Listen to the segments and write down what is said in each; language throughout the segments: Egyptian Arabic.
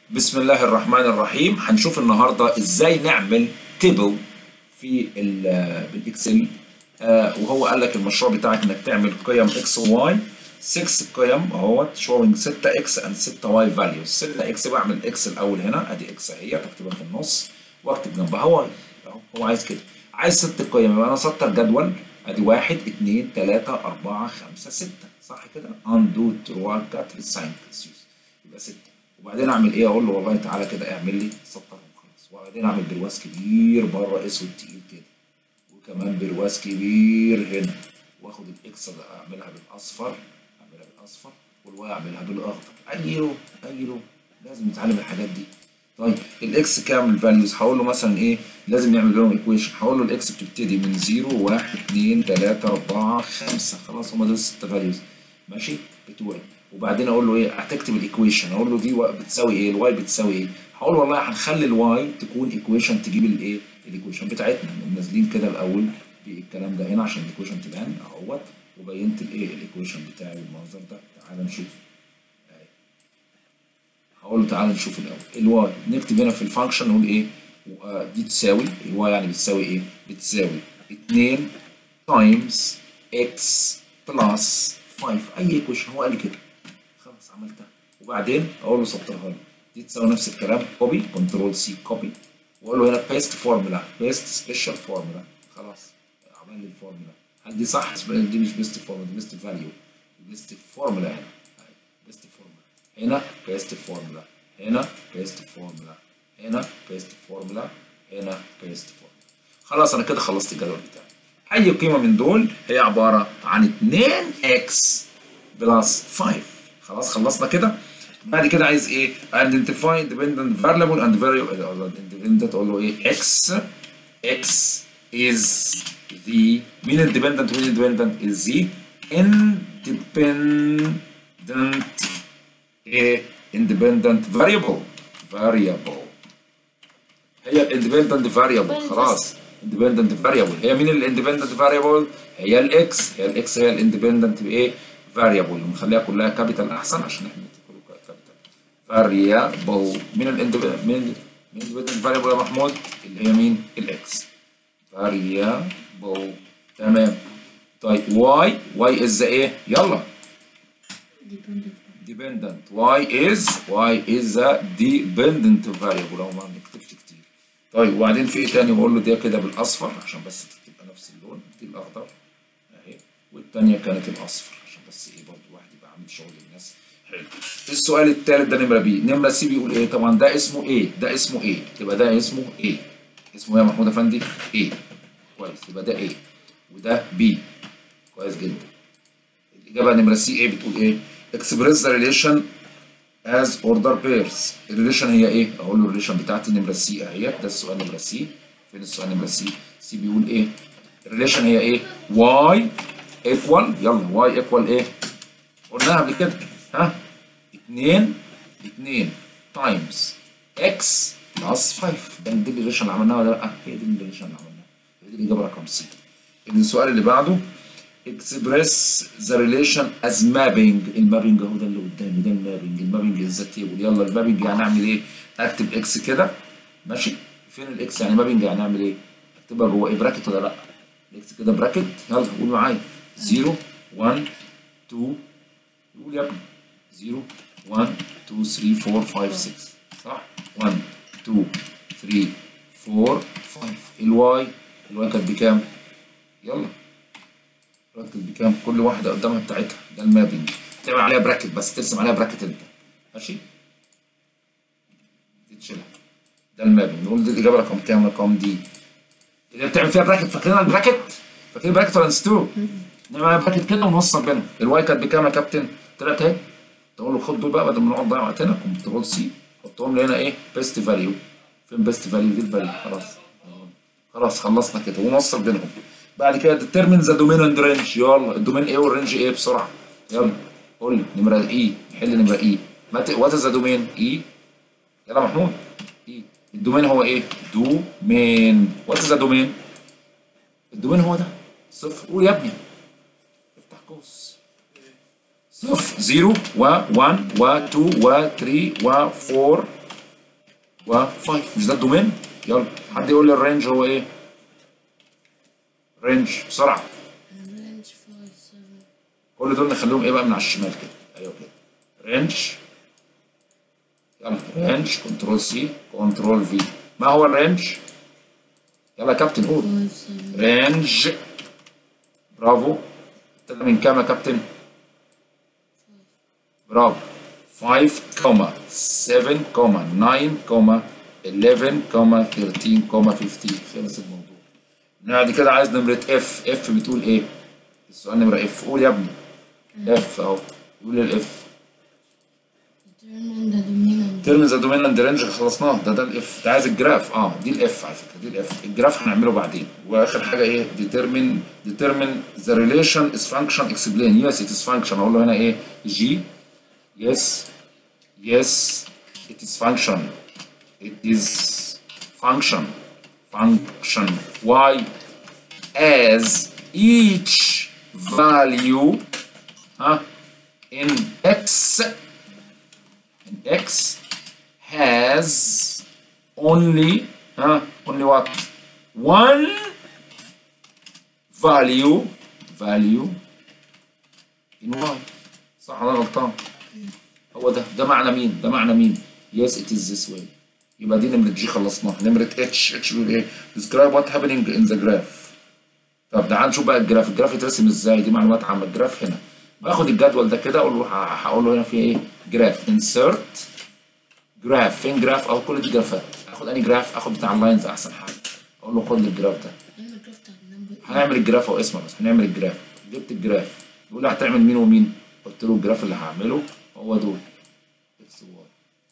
بسم الله الرحمن الرحيم هنشوف النهارده ازاي نعمل تيبل في ال- بالاكسل آه وهو قال لك المشروع بتاعك انك تعمل قيم اكس وواي 6 قيم اهوت شوينج 6 اكس اند 6 واي فاليوز 6 اكس بعمل اكس الاول هنا ادي اكس اهي تكتبها في النص واكتب جنبها واي اهو هو عايز كده عايز ست قيم يبقى انا سطر جدول ادي 1 2 3 4 5 6 صح كده اندو تروا كاتر ساين يبقى 6 وبعدين اعمل ايه اقول له والله تعالى كده اعمل لي سطرهم خلاص وبعدين اعمل برواز كبير بره اسود تقيل كده وكمان برواز كبير هنا واخد الاكس ده اعملها بالاصفر اعملها بالاصفر والواي اعملها بالاخضر اي لون اي لون لازم نتعلم الحاجات دي طيب الاكس كام الفاليوز هقول له مثلا ايه لازم نعمل لهم ايكويشن هقول له الاكس بتبتدي من 0 1 2 3 4 5 خلاص هم دول الست فاليوز ماشي بتوعي وبعدين اقول له ايه هتكتب الايكويشن اقول له دي و- بتساوي ايه الواي بتساوي ايه هقول له والله هنخلي الواي تكون ايكويشن تجيب الايه الايكويشن بتاعتنا نقوم نازلين كده الاول بالكلام ده هنا عشان الايكويشن تبان اهوت وبينت الايه الايكويشن بتاعي بالمنظر ده تعال نشوف أهي. هقول له تعال نشوف الاول الواي نكتب هنا في الفانكشن نقول ايه و- دي تساوي الواي يعني بتساوي ايه بتساوي 2 تايمز اكس بلس 5 اي ايكويشن هو قال لي كده خلاص عملتها وبعدين اقول له سطرها لي دي تساوي نفس الكلام كوبي كنترول سي كوبي واقول له هنا بيست فورمولا بيست سبيشال فورمولا خلاص عمل لي الفورمولا هل دي صح؟ دي مش بيست فورمولا دي بيست فاليو بيست فورمولا هنا بيست فورمولا هنا بيست فورمولا هنا بيست فورمولا هنا بيست فورمولا هنا بيست فورمولا خلاص انا كده خلصت الجدول بتاعي اي قيمه من دول هي عباره عن 2 اكس بلس 5 خلاص خلصنا كده بعد كده عايز ايه identify independent variable and variable independent اقول له ايه x x is the مين independent مين independent is the independent ايه independent variable variable هي الاندبندنت فاريبل خلاص اندبندنت فاريبل هي مين الاندبندنت فاريبل هي الاكس هي الاكس هي الاندبندنت بايه فاريبل نخليها كلها كابيتال احسن عشان احنا كله كابيتال فاريبل مين الاندبندنت مين الاندبندنت فاريبل يا محمود اللي هي مين الاكس فاريبل تمام طيب واي واي از ايه يلا dependent y is y is a dependent variable او ما بنكتبش كتير طيب وبعدين في ايه تاني بقول له ده كده بالاصفر عشان بس تبقى نفس اللون دي الاخضر اهي والتانية كانت الاصفر عشان بس ايه برضه الواحد يبقى عامل شغل للناس حلو السؤال التالت ده نمرة بي نمرة سي بيقول ايه طبعا ده اسمه ايه ده اسمه ايه يبقى ده اسمه ايه اسمه ايه يا محمود افندي ايه كويس يبقى ده ايه وده بي كويس جدا الإجابة نمرة سي إيه بتقول إيه؟ express the relation as order pairs الريليشن هي إيه؟ أقول له الريليشن بتاعتي نمرة سي أهيت ده السؤال نمرة سي فين السؤال نمرة سي؟ سي بيقول إيه؟ الريليشن هي إيه؟ y equal يلا y equal إيه؟ قلناها قبل كده ها؟ 2 2 تايمز x بلس 5 ده دي الريليشن اللي عملناها ولا لأ؟ هي دي الريليشن اللي عملناها هي دي الإجابة رقم سي السؤال اللي بعده express the relation as mapping المابنج اهو ده اللي قدامي ده المابنج المابنج از تيبل يلا المابنج يعني اعمل ايه اكتب اكس كده ماشي فين الاكس يعني مابنج يعني اعمل ايه اكتبها جوه ايه براكت ولا لا الاكس كده براكت يلا قول معايا 0 1 2 قول يا ابني 0 1 2 3 4 5 6 صح 1 2 3 4 5 الواي الواي كانت بكام يلا براكت بكام كل واحده قدامها بتاعتها ده المابنج تعمل عليها براكت بس ترسم عليها براكت انت ماشي دي تشيلها ده المابنج نقول دي الاجابه رقم كام رقم دي اللي بتعمل فيها براكت فاكرين البراكت فاكرين البراكت ولا نسيتوه نعمل عليها براكت كده ونوصل بينهم الواي كانت بكام يا كابتن طلعت اهي تقول له خد دول بقى بدل ما نقعد نضيع وقتنا كنترول سي حطهم لي هنا ايه بيست فاليو فين بيست فاليو دي الفاليو خلاص خلاص خلصنا كده ونوصل بينهم بعد كده determine the domain and range يلا الدومين ايه والرينج ايه بسرعه يلا قول لي نمره اي حل نمره اي وات از ذا دومين اي يلا محمود اي الدومين هو ايه دومين وات از ذا دومين الدومين هو ده صفر قول يا ابني افتح قوس صفر 0 و 1 و 2 و 3 و 4 و 5 مش ده الدومين يلا حد يقول لي الرينج هو ايه رينج بسرعه range 5 7 كل دول نخليهم ايه بقى من على الشمال كده ايوه كده رينج يلا رينج كنترول سي كنترول في ما هو الرينج يلا يا كابتن قول 5 7 رينج برافو ابتدى من كام يا كابتن برافو 5 كوما 7 كوما 9 كوما 11 كوما 13 كوما 15 خلص الموضوع بعد كده عايز نمرة اف اف بتقول ايه السؤال نمرة اف قول يا ابني اف اهو يقول الاف determine the dominant ترم ذا دومينانت رينج خلصناه ده ده الاف ده عايز الجراف اه دي الاف على فكره دي الاف الجراف هنعمله بعدين واخر حاجه ايه determine determine the relation is function explain yes it is function اقول له هنا ايه g yes yes it is function it is function function y as each value ها in x and x has only huh, only what one value value in y صح ولا غلطان هو ده ده معنى مين ده معنى مين yes it is this way يبقى دي نمرة جي خلصناها نمرة اتش اتش بيقول ايه describe what happening in the graph طب تعال نشوف بقى الجراف الجراف يترسم ازاي دي معلومات عامة الجراف هنا باخد الجدول ده كده اقول له ه- هقول له هنا في ايه جراف انسرت جراف فين جراف او كل دي جرافات اخد اني جراف اخد بتاع اللاينز احسن حاجه اقول له خد لي الجراف ده نعمل جراف بتاع النمبر هنعمل الجراف او اسمه بس هنعمل الجراف جبت الجراف بيقول لي هتعمل مين ومين قلت له الجراف اللي هعمله هو دول اكس وواي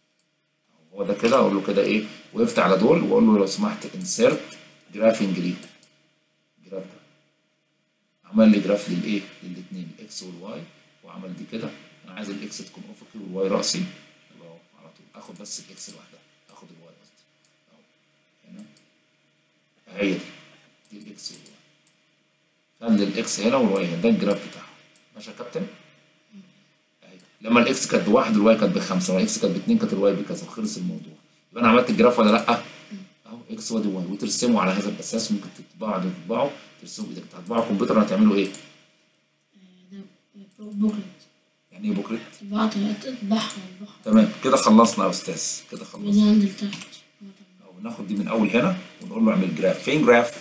هو ده كده اقول له كده ايه وقفت على دول واقول له لو سمحت انسرت جرافنج ليه الجراف ده عمل لي جراف للايه للاثنين الاكس والواي وعمل دي كده انا عايز الاكس تكون افقي والواي راسي يبقى اهو على طول اخد بس الاكس لوحدها اخد الواي قصدي اهو هنا هي دي دي الاكس والواي خلي الاكس هنا والواي هنا ده الجراف بتاعها ماشي يا كابتن اهي لما الاكس كانت بواحد والواي كانت بخمسه لما الاكس كانت باثنين كانت الواي بكذا وخلص الموضوع يبقى انا عملت الجراف ولا لا؟ اهو اكس وادي واي وترسموا على هذا الاساس ممكن تطبعوا تطبعوا ترسموا بايدك هتطبعوا كمبيوتر هتعملوا ايه؟ ده بوكلت يعني ايه بوكلت؟ طبعت تطبعها البحر تمام كده خلصنا يا استاذ كده خلصنا ودي عند تحت أو ناخد دي من اول هنا ونقول له اعمل جراف فين جراف؟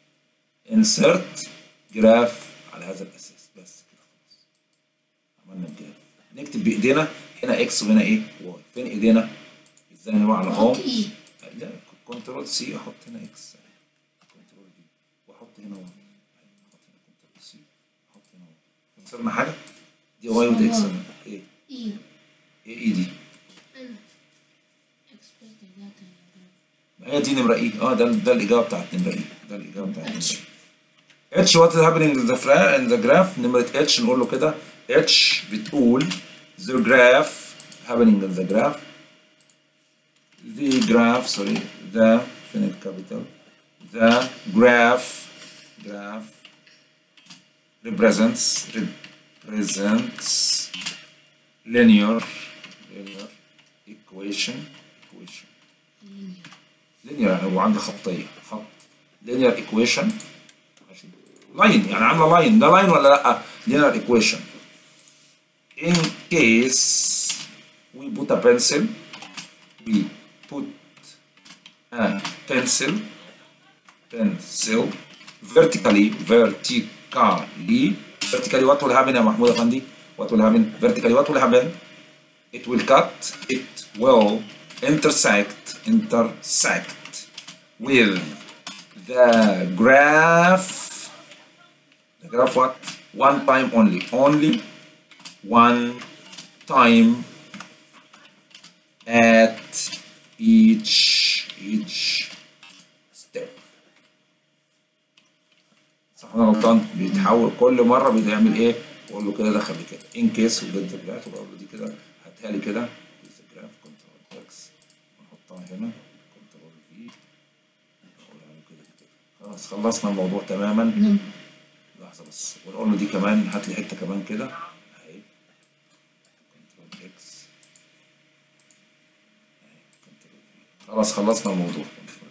انسرت جراف على هذا الاساس بس كده خلاص عملنا الجراف نكتب بايدينا هنا اكس وهنا ايه؟ واي فين ايدينا؟ ازاي نروح على هوم؟ ايه لا كنترول سي احط هنا اكس كنترول في واحط هنا واي احط هنا كنترول سي احط هنا واي خسرنا حاجه دي واي ودي اكس ايه ايه ايه ايه دي انا اكسبرت داتا ما هي دي نمره ايه اه ده ده الاجابه بتاعت نمره ايه ده الاجابه بتاعت نمره ايه اتش وات هابينج ان ذا ان ذا جراف نمره اتش نقول له كده اتش بتقول the graph happening in the graph the graph sorry the finite capital the graph graph represents represents linear linear equation equation linear يعني هو عنده خطية خط linear equation ماشي لاين يعني عاملة لاين ده لاين ولا لأ linear equation in case we put a pencil we put a pencil pencil vertically vertically vertically what will happen يا محمود أفندي what will happen vertically what will happen it will cut it will intersect intersect with the graph the graph what one time only only one time at each each step صح ولا غلطان بيتحول كل مره بيعمل ايه بقول له كده دخل لي كده ان كيس وجد الجراف وبقول له دي كده هاتها لي كده جراف كنترول اكس ونحطها هنا كنترول في اقولها له كده كده خلاص خلصنا الموضوع تماما نمبر لحظه بس ونقول له دي كمان هات لي حته كمان كده اهي كنترول اكس خلاص خلصنا الموضوع